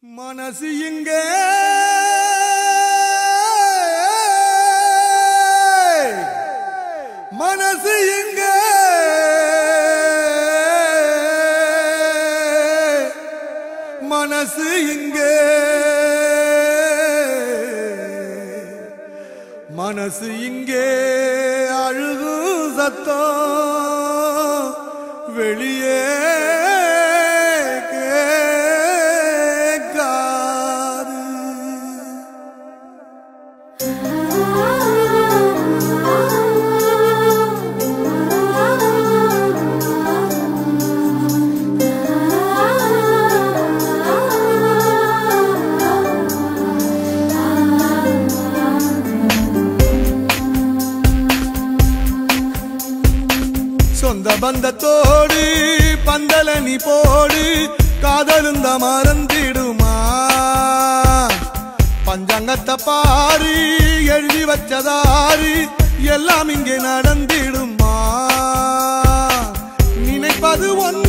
மனசு இங்க மனசு இங்க மனசு இங்க மனசு இங்கே அழுகு சத்தம் வெளியே கேட்காது சொந்த பந்தத்தோடு பந்தல நீ போடு காதலுந்த மறந்திடுமா பஞ்சாங்கத்தை பாரு எழுதி வச்சதாரு எல்லாம் இங்கே நடந்திடுமா நினைப்பது ஒன்று